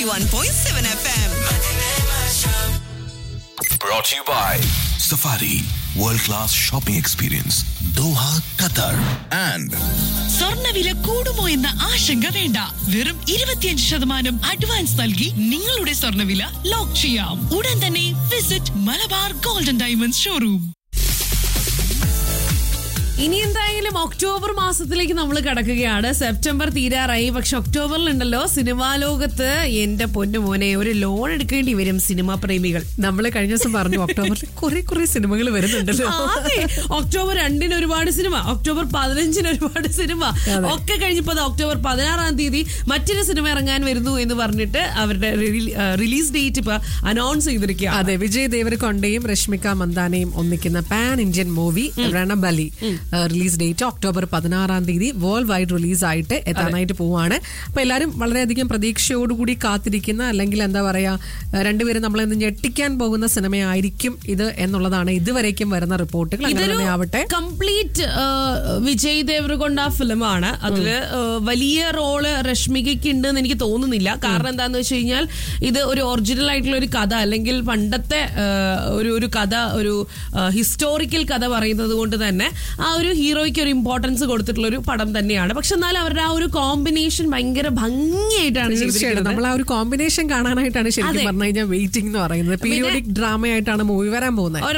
91.7 FM. Brought to you by Safari World Class Shopping Experience Doha, Qatar and സ്വർണ്ണവില കൂടുമോ എന്ന ആശങ്ക വേണ്ട വെറും ഇരുപത്തിയഞ്ച് ശതമാനം അഡ്വാൻസ് നൽകി നിങ്ങളുടെ സ്വർണ്ണവില ലോക്ക് ചെയ്യാം ഉടൻ തന്നെ visit Malabar gold and diamonds showroom ഇനി എന്തായാലും ഒക്ടോബർ മാസത്തിലേക്ക് നമ്മൾ കടക്കുകയാണ് സെപ്റ്റംബർ തീരാറായി പക്ഷെ ഒക്ടോബറിലുണ്ടല്ലോ സിനിമാ ലോകത്ത് എന്റെ പൊന്നു മോനെ ഒരു ലോൺ എടുക്കേണ്ടി വരും സിനിമാ പ്രേമികൾ നമ്മൾ കഴിഞ്ഞ ദിവസം പറഞ്ഞു ഒക്ടോബറിൽ കുറെ കുറെ സിനിമകൾ വരുന്നുണ്ടല്ലോ അതെ ഒക്ടോബർ രണ്ടിന് ഒരുപാട് സിനിമ ഒക്ടോബർ പതിനഞ്ചിന് ഒരുപാട് സിനിമ ഒക്കെ കഴിഞ്ഞപ്പോ ദാ ഒക്ടോബർ പതിനാറാം തീയതി മറ്റൊരു സിനിമ ഇറങ്ങാൻ വരുന്നു എന്ന് പറഞ്ഞിട്ട് അവരുടെ റിലീസ് ഡേറ്റ് ഇപ്പൊ അനൗൺസ് ചെയ്തിരിക്കുക അതെ വിജയ് ദേവരകൊണ്ടയും രശ്മിക മന്ദാനയും ഒന്നിക്കുന്ന pan Indian movie Ranabaali release date October പതിനാറാം തീയതി വേൾഡ് വൈഡ് റിലീസ് ആയിട്ട് എത്താനായിട്ട് പോവാണ് അപ്പൊ എല്ലാവരും വളരെയധികം പ്രതീക്ഷയോടുകൂടി കാത്തിരിക്കുന്ന അല്ലെങ്കിൽ എന്താ പറയാ ഏഹ് രണ്ടുപേരും നമ്മളെ ഇന്ന് ഞെട്ടിക്കാൻ പോകുന്ന സിനിമയായിരിക്കും ഇത് എന്നുള്ളതാണ് ഇതുവരേക്കും വരുന്ന റിപ്പോർട്ടുകൾ അങ്ങനെ ഇതൊരു തന്നെ ആവട്ടെ കംപ്ലീറ്റ് വിജയ് ദേവരകൊണ്ട ഫിലിമാണ് അതില് ആ, വലിയ റോള് രശ്മികയ്ക്ക് ഉണ്ട് എന്ന് എനിക്ക് തോന്നുന്നില്ല കാരണം എന്താന്ന് വെച്ച് കഴിഞ്ഞാൽ ഇത് ഒരു ഒറിജിനൽ ആയിട്ടുള്ള ഒരു കഥ അല്ലെങ്കിൽ പണ്ടത്തെ ആ, ഒരു ഒരു കഥ ഒരു ഹിസ്റ്റോറിക്കൽ കഥ പറയുന്നത് കൊണ്ട് തന്നെ ആ ഒരു ഹീറോയ്ക്ക് ഒരു ഇമ്പോർട്ടൻസ് കൊടുത്തിട്ടുള്ള ഒരു പടം തന്നെയാണ് പക്ഷെ എന്നാലും അവരുടെ ആ ഒരു കോമ്പിനേഷൻ ഭയങ്കര ഭംഗിയായിട്ടാണ് തീർച്ചയായിട്ടും ചെയ്തിരിക്കുന്നത് നമ്മൾ ആ ഒരു കോമ്പിനേഷൻ കാണാനായിട്ടാണ് ശരിക്കും അതെ. പറഞ്ഞു കഴിഞ്ഞാൽ വെയിറ്റിംഗ് എന്ന് പറയുന്നത് പീരിയോഡിക് ഡ്രാമയായിട്ടാണ് മൂവി വരാൻ പോകുന്നത്